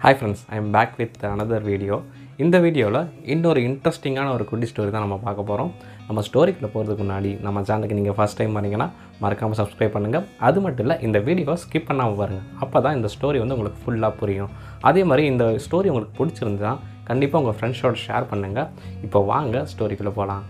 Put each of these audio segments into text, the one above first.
hi friends I am back with another video இந்த வீடியோவில் இன்னொரு இன்ட்ரெஸ்டிங்கான ஒரு குட்டி ஸ்டோரி தான் நம்ம பார்க்க போகிறோம் நம்ம ஸ்டோரிக்குள்ளே போகிறதுக்கு முன்னாடி நம்ம சேனலுக்கு நீங்கள் ஃபஸ்ட் டைம் வரீங்கன்னா மறக்காமல் சப்ஸ்கிரைப் பண்ணுங்கள் அது மட்டும் இல்லை இந்த வீடியோ ஸ்கிப் பண்ணாமல் பாருங்கள் அப்போ தான் இந்த ஸ்டோரி வந்து உங்களுக்கு ஃபுல்லாக புரியும் அதே மாதிரி இந்த ஸ்டோரி உங்களுக்கு பிடிச்சிருந்தா கண்டிப்பாக உங்கள் ஃப்ரெண்ட்ஸோட ஷேர் பண்ணுங்கள் இப்போ வாங்க ஸ்டோரிக்குள்ளே போகலாம்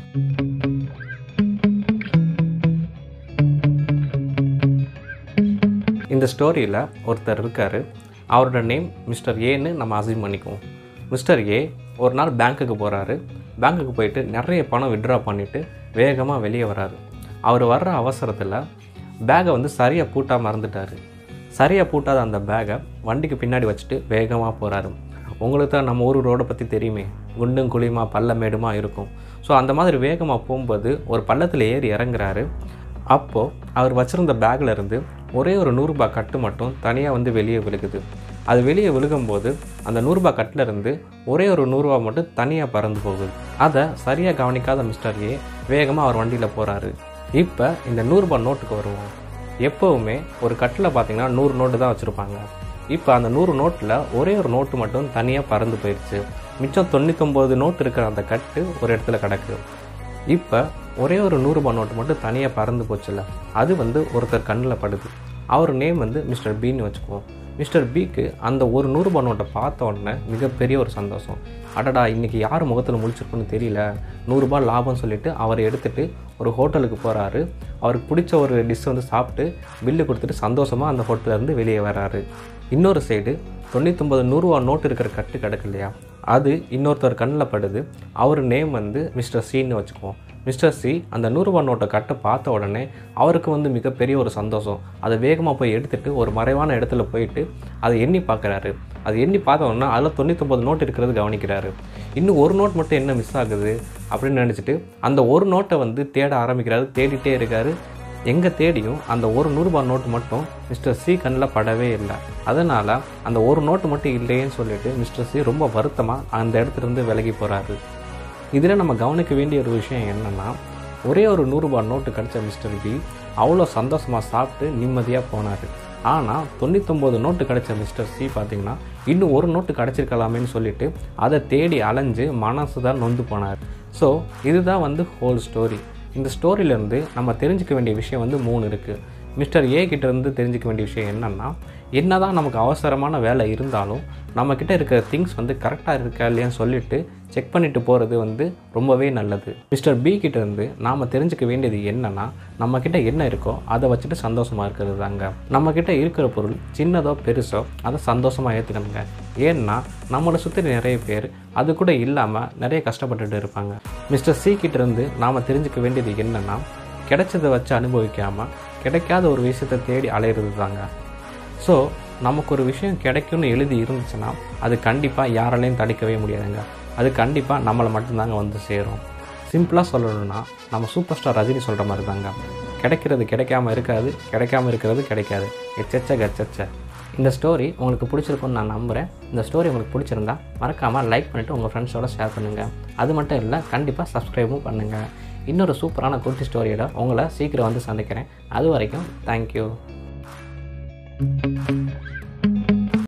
இந்த ஸ்டோரியில் ஒருத்தர் இருக்கார் அவரோட நேம் மிஸ்டர் ஏன்னு நம்ம அசீம் பண்ணிக்குவோம் மிஸ்டர் ஏ ஒரு நாள் பேங்க்குக்கு போகிறாரு பேங்க்குக்கு போயிட்டு நிறைய பணம் விட்ரா பண்ணிவிட்டு வேகமாக வெளியே வராரு அவர் வர்ற அவசரத்தில் பேகை வந்து சரியாக பூட்டாக மறந்துட்டார் சரியாக பூட்டாத அந்த பேகை வண்டிக்கு பின்னாடி வச்சுட்டு வேகமாக போகிறாரு உங்களுக்கு தான் நம்ம ஊர் ரோடை பற்றி தெரியுமே குண்டும் குழியுமா பள்ளமேடுமா இருக்கும் ஸோ அந்த மாதிரி வேகமாக போகும்போது ஒரு பள்ளத்தில் ஏறி இறங்குறாரு அப்போது அவர் வச்சுருந்த பேக்கில் இருந்து ஒரே ஒரு நூறுரூபா கட்டு மட்டும் தனியாக வந்து வெளியே விழுகுது அது வெளியே விழுகும்போது அந்த நூறுரூபா கட்டில் இருந்து ஒரே ஒரு நூறுரூவா மட்டும் தனியாக பறந்து போகுது அதை சரியாக கவனிக்காத மிஸ்டர் ஏ வேகமாக அவர் வண்டியில் போகிறாரு இப்போ இந்த நூறுரூபா நோட்டுக்கு வருவோம் எப்போவுமே ஒரு கட்டில் பார்த்தீங்கன்னா நூறு நோட்டு தான் வச்சுருப்பாங்க இப்போ அந்த நூறு நோட்டில் ஒரே ஒரு நோட்டு மட்டும் தனியாக பறந்து போயிடுச்சு மிச்சம் தொண்ணூத்தொம்பது நோட்டு இருக்கிற அந்த கட்டு ஒரு இடத்துல கிடக்கு இப்போ ஒரே ஒரு நூறுரூபா நோட்டு மட்டும் தனியாக பறந்து போச்சுல்ல அது வந்து ஒருத்தர் கண்ணில் படுது அவர் நேம் வந்து மிஸ்டர் பின்னு வச்சுக்குவோம் மிஸ்டர் பிக்கு அந்த ஒரு நூறுரூபா நோட்டை பார்த்த உடனே மிகப்பெரிய ஒரு சந்தோஷம் அடடா இன்றைக்கி யார் முகத்தில் முழிச்சிருக்குன்னு தெரியல நூறுரூபா லாபம் சொல்லிவிட்டு அவரை எடுத்துகிட்டு ஒரு ஹோட்டலுக்கு போகிறாரு அவருக்கு பிடிச்ச ஒரு டிஷ் வந்து சாப்பிட்டு பில்லு கொடுத்துட்டு சந்தோஷமாக அந்த ஹோட்டலேருந்து வெளியே வராரு இன்னொரு சைடு தொண்ணூத்தொம்பது நூறுரூவா நோட்டு இருக்கிற கட்டு கிடக்கு இல்லையா அது இன்னொருத்தர் கண்ணில் படுது அவர் நேம் வந்து மிஸ்டர் சின்னு வச்சுக்குவோம் மிஸ்டர் சி அந்த நூறுரூவா நோட்டை கட்டை பார்த்த உடனே அவருக்கு வந்து மிகப்பெரிய ஒரு சந்தோஷம் அதை வேகமாக போய் எடுத்துகிட்டு ஒரு மறைவான இடத்துல போயிட்டு அதை எண்ணி பார்க்குறாரு அது எண்ணி பார்த்த உடனே அதில் தொண்ணூத்தொம்பது நோட் இருக்கிறது கவனிக்கிறாரு இன்னும் ஒரு நோட் மட்டும் என்ன மிஸ் ஆகுது அப்படின்னு நினச்சிட்டு அந்த ஒரு நோட்டை வந்து தேட ஆரம்பிக்கிறாரு தேடிட்டே இருக்காரு எங்கே தேடியும் அந்த ஒரு நூறுரூபா நோட்டு மட்டும் மிஸ்டர் சி கண்ணில் படவே இல்லை அதனால் அந்த ஒரு நோட்டு மட்டும் இல்லையேன்னு சொல்லிட்டு மிஸ்டர் சி ரொம்ப வருத்தமாக அந்த இடத்துலேருந்து விலகி போகிறாரு இதில் நம்ம கவனிக்க வேண்டிய ஒரு விஷயம் என்னென்னா ஒரே ஒரு நூறுரூபா நோட்டு கிடச்ச மிஸ்டர் பி அவ்வளோ சந்தோஷமாக சாப்பிட்டு நிம்மதியாக போனார் ஆனால் தொண்ணூத்தொம்பது நோட்டு கிடச்ச மிஸ்டர் சி பார்த்திங்கன்னா இன்னும் ஒரு நோட்டு கிடச்சிருக்கலாமேன்னு சொல்லிட்டு அதை தேடி அலைஞ்சு மனசு தான் நொந்து போனார் ஸோ இதுதான் வந்து ஹோல் ஸ்டோரி இந்த ஸ்டோரியிலேருந்து நம்ம தெரிஞ்சுக்க வேண்டிய விஷயம் வந்து மூணு இருக்குது மிஸ்டர் ஏ கிட்டேருந்து தெரிஞ்சுக்க வேண்டிய விஷயம் என்னென்னா என்ன தான் நமக்கு அவசரமான வேலை இருந்தாலும் நம்மக்கிட்ட இருக்கிற திங்ஸ் வந்து கரெக்டாக இருக்கா இல்லையான்னு சொல்லிட்டு செக் பண்ணிட்டு போகிறது வந்து ரொம்பவே நல்லது மிஸ்டர் பி கிட்டேருந்து நாம் தெரிஞ்சுக்க வேண்டியது என்னென்னா நம்மக்கிட்ட என்ன இருக்கோ அதை வச்சுட்டு சந்தோஷமாக இருக்கிறது தாங்க நம்மக்கிட்ட இருக்கிற பொருள் சின்னதோ பெருசோ அதை சந்தோஷமாக ஏற்றுக்கணுங்க ஏன்னா நம்மளை சுற்றி நிறைய பேர் அது கூட இல்லாமல் நிறைய கஷ்டப்பட்டுட்டு இருப்பாங்க மிஸ்டர் சி கிட்டேருந்து நாம் தெரிஞ்சுக்க வேண்டியது என்னென்னா கிடைச்சதை வச்சு அனுபவிக்காமல் கிடைக்காத ஒரு விஷயத்தை தேடி அலையிறது தாங்க ஸோ நமக்கு ஒரு விஷயம் கிடைக்கும்னு எழுதி இருந்துச்சுன்னா அது கண்டிப்பாக யாராலையும் தடுக்கவே முடியாதுங்க அது கண்டிப்பாக நம்மளை மட்டும்தாங்க வந்து சேரும் சிம்பிளாக சொல்லணும்னா நம்ம சூப்பர் ஸ்டார் ரஜினி சொல்கிற மாதிரி தாங்க கிடைக்கிறது கிடைக்காம இருக்காது கிடைக்காம இருக்கிறது கிடைக்காது எச்சச்ச கச்சச்ச இந்த ஸ்டோரி உங்களுக்கு பிடிச்சிருக்கும்னு நான் நம்புகிறேன் இந்த ஸ்டோரி உங்களுக்கு பிடிச்சிருந்தா மறக்காமல் லைக் பண்ணிவிட்டு உங்கள் ஃப்ரெண்ட்ஸோட ஷேர் பண்ணுங்கள் அது மட்டும் இல்லை கண்டிப்பாக சப்ஸ்கிரைபும் பண்ணுங்கள் இன்னொரு சூப்பரான குர்த்தி ஸ்டோரியோட உங்களை சீக்கிரம் வந்து சந்திக்கிறேன் அது வரைக்கும் தேங்க்யூ